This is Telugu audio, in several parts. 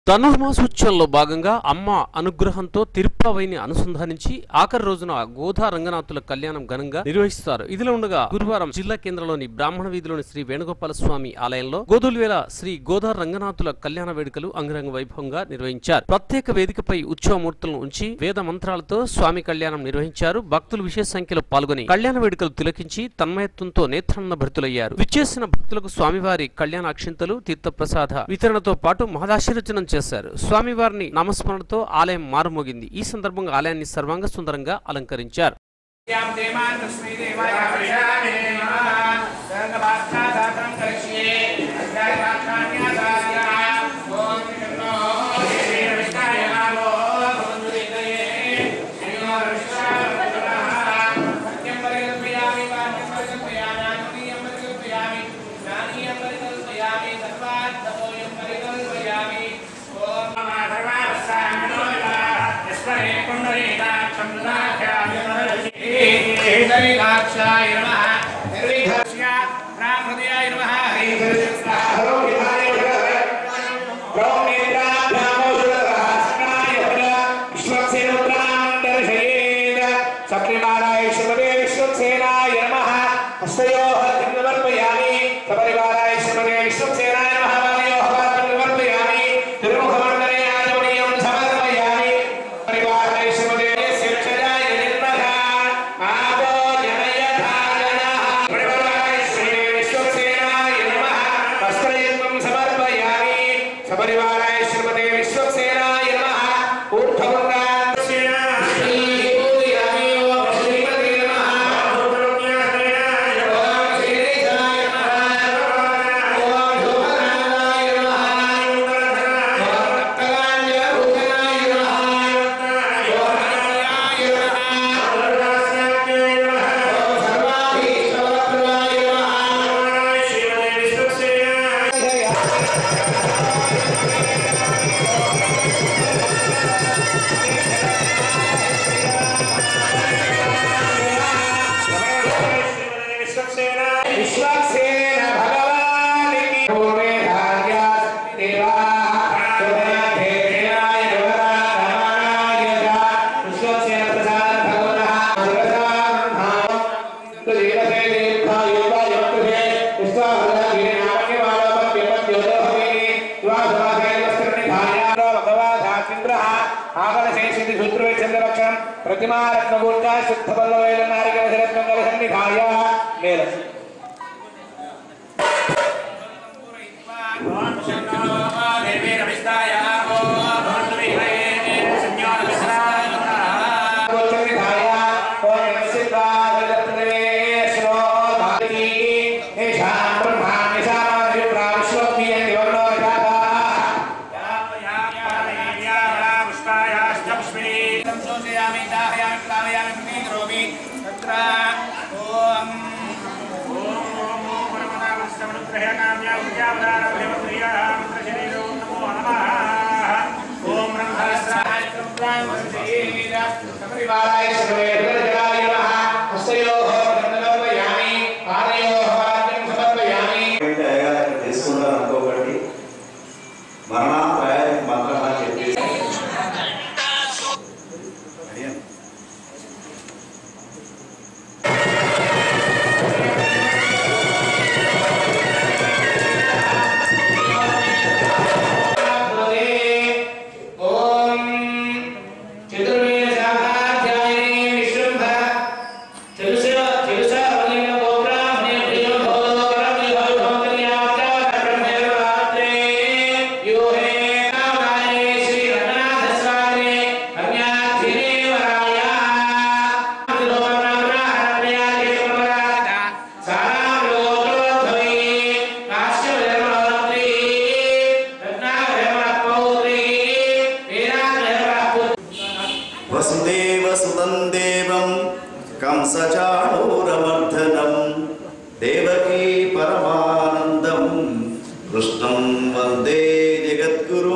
ధనుర్మాసోత్సవంలో భాగంగా అమ్మ అనుగ్రహంతో తిరుప్పావైని అనుసంధానించి ఆఖరి రోజున గోధా రంగనాథుల కళ్యాణం ఘనంగా నిర్వహిస్తారు ఇదిలో ఉండగా గురువారం జిల్లా కేంద్రంలోని బ్రాహ్మణ వీధిలోని శ్రీ వేణుగోపాల స్వామి ఆలయంలో గోధులవేళ శ్రీ గోదా రంగనాథుల కళ్యాణ వేడుకలు అంగరంగ వైభవంగా నిర్వహించారు ప్రత్యేక వేదికపై ఉత్సవమూర్తులను ఉంచి వేద మంత్రాలతో స్వామి కళ్యాణం నిర్వహించారు భక్తులు విశేష సంఖ్యలో పాల్గొని కళ్యాణ వేడుకలు తిలకించి తన్మయత్వంతో నేత్రానంద భరితులయ్యారు విచ్చేసిన భక్తులకు స్వామివారి కళ్యాణ అక్షింతలు తీర్థప్రసాద వితరణతో పాటు మహదాశీర్వచనం చేశారు స్వామివారిని నామస్మరణతో ఆలయం మారుమోగింది ఈ సందర్భంగా ఆలయాన్ని సర్వాంగ సుందరంగా అలంకరించారు यां देवान् तस्मै देवाय विषामे नमः सर्वभाषादात्रं करिष्ये अध्यायवाक्यान्यादाय ॐ कृष्णो देवी विष्णाय नमो भवन्तुरितये श्रीयो विश्वावतुरः सत्यं परिकल्पयामि वाक्यं परिकल्पयामि आत्मीयं परिकल्पयामि ज्ञानीयं परिकल्पयामि सर्वार्थतोयं परिकल्पयामि ॐ नमः सर्वावस्थामिनो यस्मरे पुण्डरीकाक्षं ददाख्यामि हरिकाक्षाय नमः निर्विघ्नस्य रामहृदयाय नमः हरिहृदयाय సక్రిమారాయ శివదే విశ్వక్సేనాయ నమః హస్తయోః ధన్యవర్పయామి సపరివారాయ శివదే విశ్వక్సేనాయ నమః వారయోః పాత్రం నివర్పయామి తిరుముఖమండలే ఆజమనీయం సమర్పయామి పరివారాయ శివదే శిక్షజాయ నిర్మహ ఆదో జనయధారణః పరివారాయ శివదే విశ్వక్సేనాయ నమః వస్త్రయుగ్మం సమర్పయామి సపరివారాయ శ్రీమతే విశ్వక్సేనాయ నమః ఊర్ధ్వముండాయ శ్రీభూయామి ఓం శ్రీమతే నమః ఓం శ్రీరేశాయ నమః ఓం శుభనారాయ నమః ఓం రక్తగాంజభూషణాయ నమః ఓం హరియాయ నమః ఓం సర్వాభీష్టవక్త్రాయ నమః విశ్వక్సేన భగవానికి పూర్వే ధార్యాస్ దేవాః సుభయాతే దేవాయ యువరాజమానాయ చ విశ్వక్సేన ప్రసాద భగవతః ప్రసాదం దేవతే దీర్ఘాయుర్వాయుక్తుషే విశ్వాభద్రగిరి నామన్యమాలోపత్యపత్యోదోహమిని శ్వాసవాసే వస్త్రనిధాయాలో భగవాధాసింద్రః ఆకలశేషితి శూద్రవే చంద్రలక్షణం ప్రతిమారత్నగూర్జ శుద్ధపల్లవేల నారికవశరత్నం కలిసన్నిధాయ మేలు పరివారాయ సర్వేంద్రజలాయ నమః హస్తయోః ధన్యలోపయామి పాదయోః వాద్యం సమర్పయామి ఏంటి అయ్యా ఇక్కడ తీసుకుంటారు అనుకోకండి మరణాప్రాయ మంత్రం అని చెప్పి ఓం చతుర్వేద శాఖాధ్యాయనే విశ్రంభ తెలుస తెలుస వలిన గోబ్రాహ్మణే ప్రియం భోదో పరమిహో భోగన్యాత్ర బ్రహ్మేర్వాత్రే యో హే నామాయే శ్రీ రంగనాథ స్వామి కన్యాధినే వరాయ వసుదేవ సుతం దేవం కంసచాణూరమర్ధనం దేవకీ పరమానందం కృష్ణం వందే జగద్గురు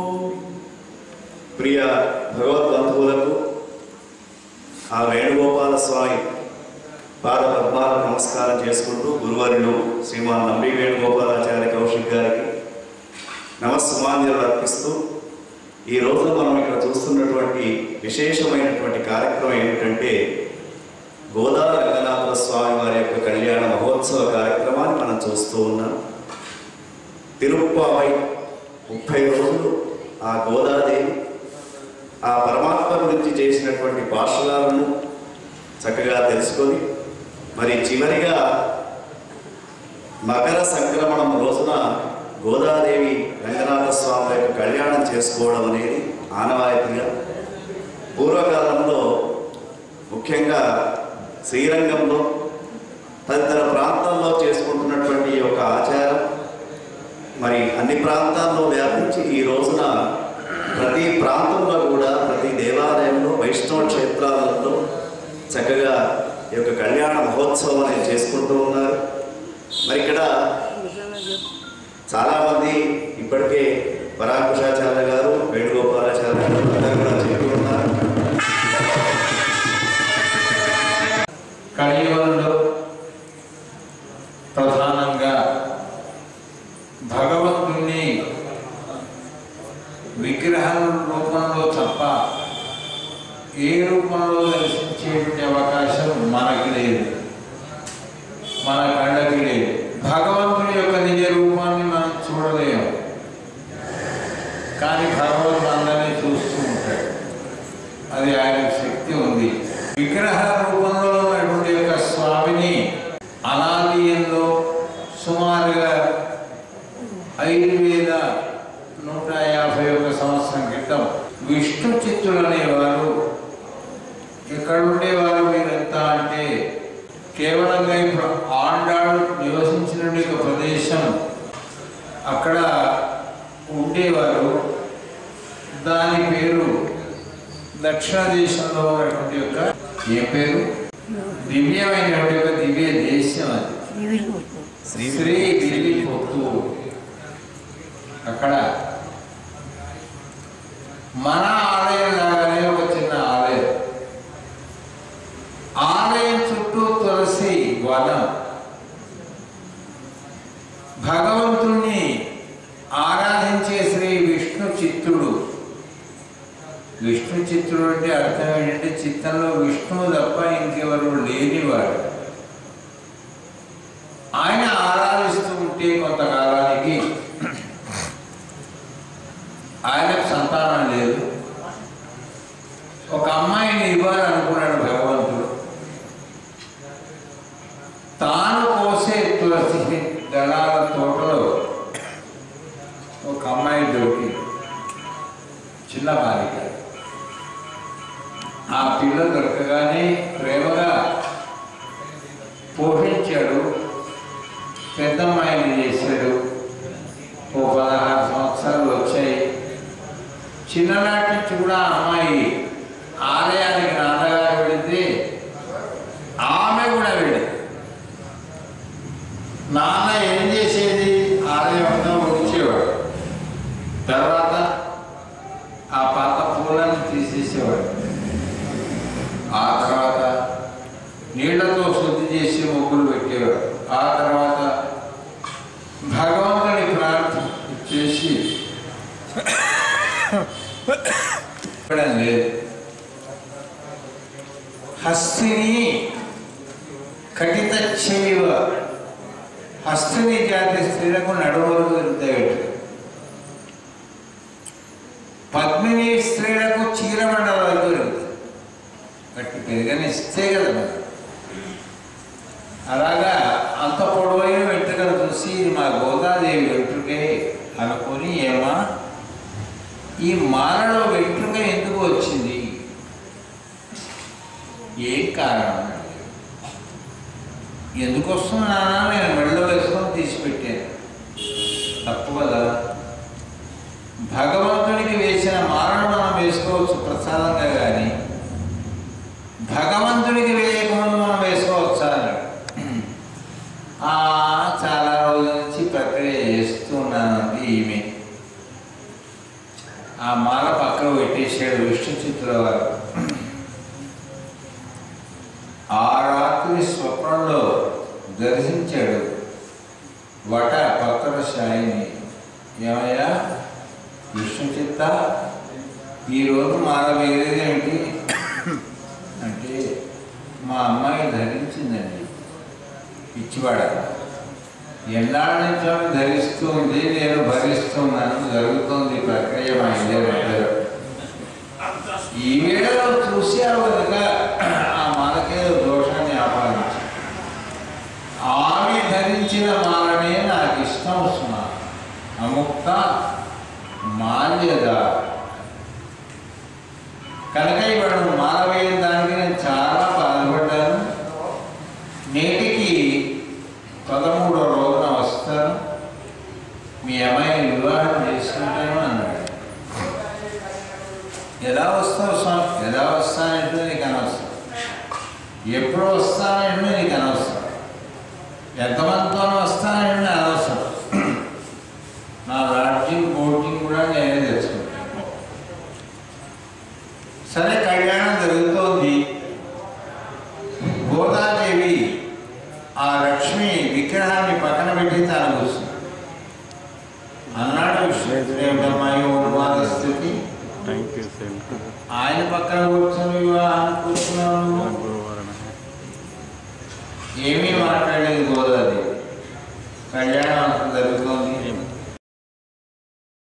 ప్రియ భగవద్బంధువులకు ఆ వేణుగోపాల స్వామి పాద పద్మాలకు నమస్కారం చేసుకుంటూ గురువారిలో శ్రీమాన్ నంబి వేణుగోపాలాచార్య కౌశిక్ గారికి నమస్సుమాన్యాలు అర్పిస్తూ ఈ రోజున మనం ఇక్కడ చూస్తున్నటువంటి విశేషమైనటువంటి కార్యక్రమం ఏమిటంటే గోదా రంగనాథ స్వామి వారి యొక్క కళ్యాణ మహోత్సవ కార్యక్రమాన్ని మనం చూస్తూ ఉన్నాం తిరుప్పావై ముప్పై రోజులు ఆ గోదాదేవి ఆ పరమాత్మ గురించి చేసినటువంటి భాషలను చక్కగా తెలుసుకొని మరి చివరిగా మకర సంక్రమణం రోజున గోదాదేవి రంగనాథ స్వామి యొక్క కళ్యాణం చేసుకోవడం అనేది ఆనవాయితీగా పూర్వకాలంలో ముఖ్యంగా శ్రీరంగంలో తదితర ప్రాంతాల్లో చేసుకుంటున్నటువంటి ఈ యొక్క ఆచారం మరి అన్ని ప్రాంతాల్లో వ్యాపించి ఈ రోజున ప్రతి ప్రాంతంలో కూడా ప్రతి దేవాలయంలో వైష్ణవ క్షేత్రాలలో చక్కగా ఈ యొక్క కళ్యాణ మహోత్సవం అనేది చేసుకుంటూ ఉన్నారు మరి ఇక్కడ చాలామంది ఇప్పటికే పరాకుశాచార్య గారు వేణుగోపాలాచార్య గారు అందరూ కూడా చెప్పి ఉన్నారు కలియుగంలో ప్రధానంగా భగవంతుణ్ణి విగ్రహం రూపంలో తప్ప ఏ రూపంలో దర్శించేటువంటి అవకాశం మనకి లేదు మన కళ్ళకి లేదు భగవంతుని యొక్క నిజ రూపాన్ని మనం చూడలేము కానీ భగవంతుడు అందరినీ చూస్తూ ఉంటాడు అది ఆయన శక్తి ఉంది విగ్రహ రూపంలో ఉన్నటువంటి యొక్క స్వామిని అనాలయంలో సుమారుగా ఐదు వేల నూట యాభై ఒక సంవత్సరం క్రితం విష్ణు చిత్తులు అనేవారు ఇక్కడ ఉండేవారు మీరంతా అంటే కేవలంగా ఇప్పుడు ఆండాడు నివసించిన ఒక ప్రదేశం అక్కడ ఉండేవారు దాని పేరు దక్షిణ దేశంలో ఉన్నటువంటి యొక్క ఏ పేరు దివ్యమైనటువంటి ఒక దివ్య దేశం అది శ్రీ దిల్లి పొత్తు అక్కడ మన ఆలయం లాగానే ఒక చిన్న ఆలయం ఆలయం చుట్టూ తులసి వనం భగవంతుణ్ణి ఆరాధించే శ్రీ విష్ణు చిత్తుడు విష్ణు చిత్తుడు అంటే అర్థం ఏంటంటే చిత్తంలో విష్ణువు తప్ప ఇంకెవరు లేనివాడు ఆయన ఆరాధిస్తూ ఉంటే కొంతకాలానికి ఆయనకు సంతానం లేదు ఒక అమ్మాయిని ఇవ్వాలనుకున్నాడు భగవంతుడు తాను కోసే తులసి దళాల తోటలో ఒక అమ్మాయి దొరికింది చిన్న బాలిక ఆ పిల్ల దొరకగానే ప్రేమగా పోషించాడు పెద్దమ్మాయిని చేశాడు ఓ పదహారు సంవత్సరాలు వచ్చాయి చిన్ననాటి నుంచి కూడా ఆ అమ్మాయి ఆలయానికి నాన్నగారు వెళితే ఆమె కూడా వెళ్ళింది నాన్న ఏం చేసేది ఆలయంలో ఉంచేవాడు తర్వాత ఆ పాత పూలను తీసేసేవాడు ఆ తర్వాత నీళ్లతో శుద్ధి చేసి ముగ్గులు పెట్టేవాడు ఆ తర్వాత భగవంతుని ప్రార్థన చేసి చెప్పడం లేదు హస్తిని కటిత చేయవ హస్తిని జాతి స్త్రీలకు నడుమలు దొరుకుతాయి పద్మిని స్త్రీలకు చీరమండలాలు దొరుకుతాయి గట్టి పెరగనిస్తే కదా మరి అలాగా అంత పొడవైన వెంట్రుకలు చూసి ఇది మా గోదాదేవి వెంట్రుకే అనుకుని ఏమా ఈ మాలలో వెంట్రుక ఎందుకు వచ్చింది ఏం కారణం ఎందుకు వస్తున్నా నేను మెడలో వేసుకొని తీసిపెట్టాను తప్పు కదా భగవంతునికి వేసిన మాలను మనం వేసుకోవచ్చు ప్రసాదంగా కానీ భగవంతునికి వేయకముందు మనం వేసుకోవచ్చా అన్నాడు ఆ, చాలా రోజుల నుంచి ప్రక్రియ చేస్తున్నానండి ఈమె ఆ మాల పక్కన పెట్టేసాడు విష్ణు చిత్ర వారు ఆ రాత్రి స్వప్నంలో దర్శించాడు వట పక్కన శాయిని ఏమయ్యా విష్ణు చిత్త ఈరోజు మాల వేరేదేమిటి అంటే మా అమ్మాయి ధరించిందండి పిచ్చివాడ ఎన్నాళ్ళ నుంచి ఆమె ధరిస్తుంది నేను భరిస్తున్నాను జరుగుతుంది ఈ ప్రక్రియ మా ఇద్దరి మధ్యలో ఈ వేళలో చూసి కనుక ఆ మాలకేదో దోషాన్ని ఆపాదించి ఆమె ధరించిన మాలనే నాకు ఇష్టం సుమా అముక్త మాల్యద కనుక ఇవాడు మాల వేయడానికి నేను చాలా బాధపడ్డాను నేటికి పదమూడో రోజున వస్తాను మీ అమ్మాయిని వివాహం చేసుకుంటాను అన్నాడు ఎలా వస్తావు స్వామి ఎలా వస్తానంటే నీకు అనవసరం ఎప్పుడు వస్తానంటే నీకు అనవసరం ఎంతమందితో వస్తానంటే అనవసరం నా లాడ్జింగ్ బోటింగ్ కూడా నేనే తెచ్చుకుంటాను సరే కళ్యాణం జరుగుతోంది గోదాదేవి ఆ లక్ష్మి విగ్రహాన్ని పక్కన పెట్టి తాను కూర్చుంది అన్నాడు విష్ణుదేవుడమ్మాయి ఉన్మాద స్థితి థ్యాంక్ యూ సార్ ఆయన పక్కన కూర్చొని వివాహాన్ని కూర్చున్నాను గురువారం ఏమీ మాట్లాడలేదు గోదాదేవి కళ్యాణం అంతా జరుగుతోంది ఏం